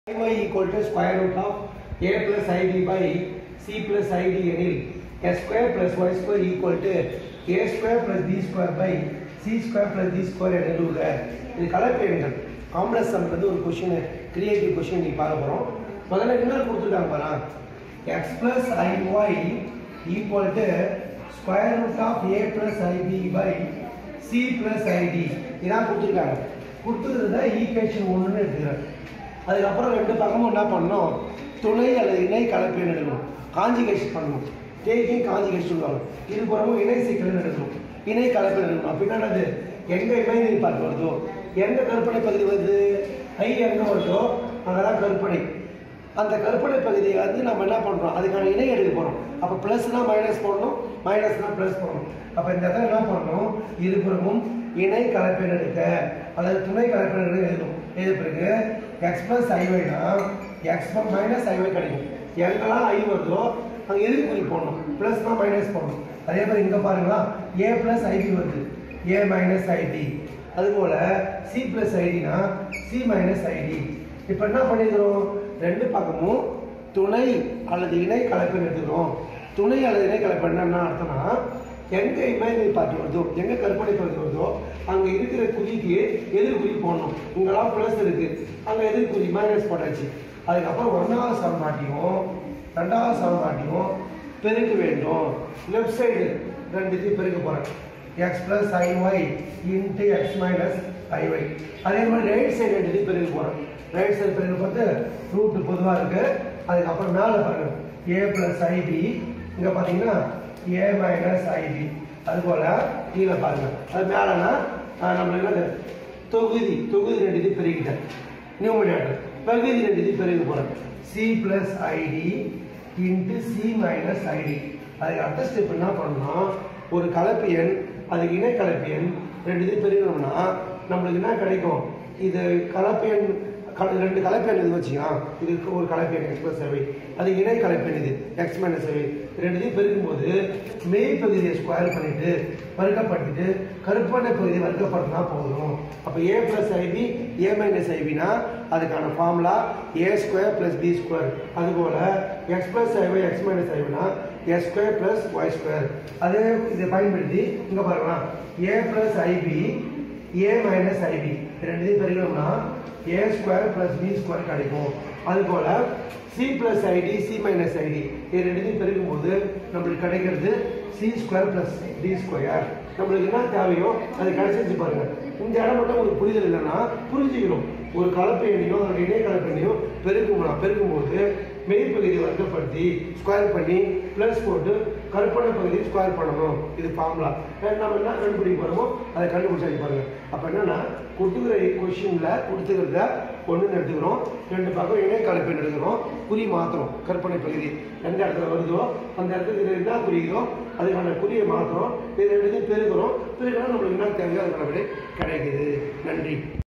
y equal to square root of a plus ib by c plus id எனில் s square plus y square equal to a square plus b square by c square plus d square என எழுதுக இது கலப்பு எண்கள் complex சம்ன்றது ஒரு question creative question நீ பார்க்க போறோம் முதல்ல என்ன கொடுத்துருக்காங்க பாரா x plus iy equal to square root of a plus ib by c plus id இதான் கொடுத்துருக்காங்க கொடுத்துருந்தா ஈக்குவேஷன் ஒன்றுன்னு எடுத்துக்கிறேன் அதுக்கப்புறம் ரெண்டு பக்கமும் என்ன பண்ணணும் துணை அல்லது இணை கலப்பேன் எடுக்கணும் காஞ்சிகேஷன் பண்ணணும் டேக்கிங் காஞ்சிகேஷன் சொல்லுவாங்க இது புறமும் இணை சிக்கல் எடுக்கணும் இணை கலப்பேன் எடுக்கணும் அப்போ என்னது எங்கே இமேஜினரி பார்ட் வருதோ எங்கே கற்பனை பகுதி வருது ஐ எங்கே வருதோ அங்கதான் கற்பனை அந்த கற்பனை பகுதியை வந்து நம்ம என்ன பண்ணுறோம் அதுக்கான இணை எடுக்க போகிறோம் அப்போ ப்ளஸ்னால் மைனஸ் போடணும் மைனஸ்னால் ப்ளஸ் போடணும் அப்போ இந்த இடத்துல என்ன பண்ணணும் இருபுறமும் இணை கலப்பெண் எடுக்க அல்லது துணை கலப்பெண் எடுக்க எழுதும் எழுத பிறகு எக்ஸ் ப்ளஸ் ஐவைனா எக்ஸ் மைனஸ் ஐவை கிடைக்கும் எங்கெல்லாம் ஐ வருதோ அங்கே எதுக்கு குறி போடணும் ப்ளஸ்னா மைனஸ் போடணும் அதே மாதிரி இங்கே பாருங்களா ஏ ப்ளஸ் ஐபி வருது ஏ மைனஸ் ஐடி அதுபோல் சி ப்ளஸ் ஐடினா சி மைனஸ் ஐடி இப்போ என்ன பண்ணிக்கிறோம் ரெண்டு பக்கமும் துணை அல்லது இணை கலப்பெண் எடுத்துக்கிறோம் துணை அல்லது இணை கலப்பெண் என்ன அர்த்தம்னா எங்க இமேஜினரி பார்ட்டி வருதோ எங்க கற்பனை பகுதி வருதோ அங்க இருக்கிற குறிக்கு எதிர்குறி போடணும் இங்கெல்லாம் பிளஸ் இருக்கு அங்க எதிர்குறி மைனஸ் போட்டாச்சு அதுக்கப்புறம் ஒன்றாவது சமன்பாட்டியும் ரெண்டாவது சமன்பாட்டியும் பெருக்க வேண்டும் லெஃப்ட் சைடு ரெண்டுத்தையும் பெருக்க போறேன் X plus I Y into X minus I Y அதே மாதிரி ரைட் சைடு ரெண்டுத்தையும் பெருக்க போறேன் ரைட் சைடு பெருக்க பார்த்து ரூட் பொதுவாக இருக்கு அதுக்கப்புறம் மேலே பாருங்க ஏ பிளஸ் ஐபி இங்க பாத்தீங்கன்னா ஏ மைனஸ் ஐபி அதுபோல கீழே பாருங்க அது மேலனா நம்மளுக்கு என்னது தொகுதி தொகுதி ரெண்டுத்தையும் பெருகிட்டேன் நியூமினேட்டர் பகுதி ரெண்டுத்தையும் பெருக போறேன் C plus I D into C minus I D அதுக்கு அடுத்த ஸ்டெப் என்ன பண்ணணும் ஒரு கலப்பு எண் அதுக்கு இணை கலப்பு எண் ரெண்டுத்தையும் பெருகணும்னா நம்மளுக்கு என்ன கிடைக்கும் இது கலப்பு எண் கல- ரெண்டு கலப்பெண் இது வச்சுக்கலாம் இது ஒரு கலப்பெண் எக்ஸ் பிளஸ் சேவை அது இணை கலப்பெண் இது எக்ஸ் மைனஸ் சேவை ரெண்டுத்தையும் பெருக்கும்போது மெய் பகுதியை ஸ்கொயர் பண்ணிட்டு வர்க்கப்படுத்திட்டு கருப்பண்ணை பகுதியை வர்க்கப்படுத்தினா போதும் அப்போ A plus I B A minus ஐபினா அதுக்கான formula A square plus B square அதுபோல X plus I Y X minus ஐவினா S square plus Y square அதே இதை பயன்படுத்தி இங்கே பாருங்களா A plus I B A minus I B ரெண்டுத்தையும் பெருக்கணும்னா A square plus B square கிடைக்கும் அதுபோல C plus I D C minus I D இது ரெண்டுத்தையும் பெருக்கும் போது நம்மளுக்கு கிடைக்கிறது C square plus D square நம்மளுக்கு என்ன தேவையோ அது கிடைச்சிருச்சு பாருங்க இந்த இடம் மட்டும் உங்களுக்கு புரிதல் இல்லைன்னா புரிஞ்சுக்கணும் ஒரு கலப்பு எண்ணையோ அதோட இணை கலப்பு எண்ணையோ பெருக்கும்னா பெருக்கும்போது மெய்ப்பகுதியை வர்க்கப்படுத்தி ஸ்கொயர் பண்ணி ப்ளஸ் போட்டு கற்பனை பகுதியை ஸ்கொயர் பண்ணணும் இது ஃபார்முலா நம்ம என்ன கண்டுபிடிக்க போகிறோமோ அதை கண்டுபிடிச்சாச்சு பாருங்க அப்போ என்னன்னா கொடுத்துக்கிற கொஷினில் கொடுத்துக்கிறத ஒன்று எடுத்துக்கிறோம் ரெண்டு பக்கம் இணை கலப்பெண் எடுக்கிறோம் குறி மாத்திரம் கற்பனை பகுதி எந்த இடத்துல வருதோ அந்த இடத்துக்கு இது என்ன குறிக்கிறோம் அதுக்கான குறியை மாத்திரம் இது ரெண்டுத்தையும் பெருக்கிறோம் பெருக்கிறோம் நம்மளுக்கு என்ன தேவையோ அதுக்கான விடை கிடைக்குது நன்றி